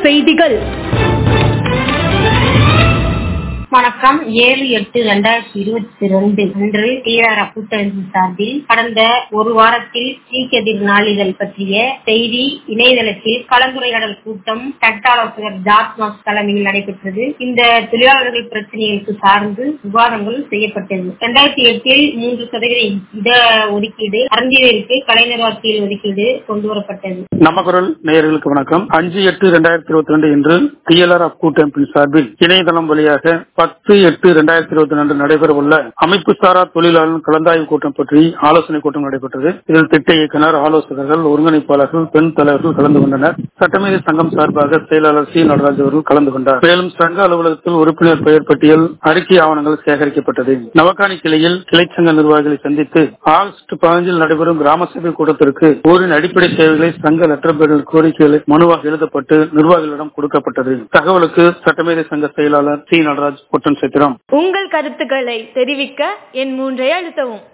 செய்திகள் வணக்கம் ஏழு எட்டு இரண்டாயிரத்தி இருபத்தி ரெண்டு அன்று டிஆர் கூட்டமைப்பு சார்பில் கடந்த ஒரு வாரத்தில் சீக்கெதிர் நாளிதழ் பற்றிய செய்தி இணையதளத்தில் கலந்துரையாடல் கூட்டம் சட்ட ஆலோசகர் ஜார்ஜ் மாஸ் தலைமையில் நடைபெற்றது இந்த தொழிலாளர்கள் பிரச்சனைகளுக்கு சார்ந்து விவாதங்கள் செய்யப்பட்டது இரண்டாயிரத்தி எட்டில் மூன்று சதவீத இட ஒதுக்கீடு அருந்தியருக்கு கலைஞர் வாக்கியல் ஒதுக்கீடு கொண்டுவரப்பட்டது நம்ம குரல் நேயர்களுக்கு வணக்கம் அஞ்சு எட்டு இரண்டாயிரத்தி இருபத்தி ரெண்டு இன்று டிஎல்ஆர் ஆஃப் கூட்டமைப்பின் சார்பில் இணையதளம் வழியாக பத்து எட்டு இரண்டாயிரத்தி இருபத்தி ரெண்டு நடைபெறவுள்ள அமைப்பு சாரா தொழிலாளர் கலந்தாய்வு கூட்டம் பற்றி ஆலோசனை கூட்டம் நடைபெற்றது இதில் திட்ட இயக்குனர் ஆலோசகர்கள் ஒருங்கிணைப்பாளர்கள் பெண் தலைவர்கள் கலந்து கொண்டனர் சட்டமேதை சங்கம் சார்பாக செயலாளர் சி நடராஜ் அவர்கள் கலந்து கொண்டார் மேலும் சங்க அலுவலகத்தில் உறுப்பினர் பெயர் பட்டியல் அறிக்கை ஆவணங்கள் சேகரிக்கப்பட்டது நவகாணி கிளையில் கிளை சங்க நிர்வாகிகளை சந்தித்து ஆகஸ்ட் பதினஞ்சில் நடைபெறும் கிராம சபை கூட்டத்திற்கு ஊரின் அடிப்படை சேவைகளை சங்க லெட்டர் பேரில் கோரிக்கைகளை மனுவாக எழுதப்பட்டு நிர்வாகிகளிடம் கொடுக்கப்பட்டது தகவலுக்கு சட்டமேதை சங்க செயலாளர் சி நடராஜ் ஒட்டன் சித்திரம் உங்கள் கருத்துக்களை தெரிவிக்க என் மூன்றை அழுத்தவும்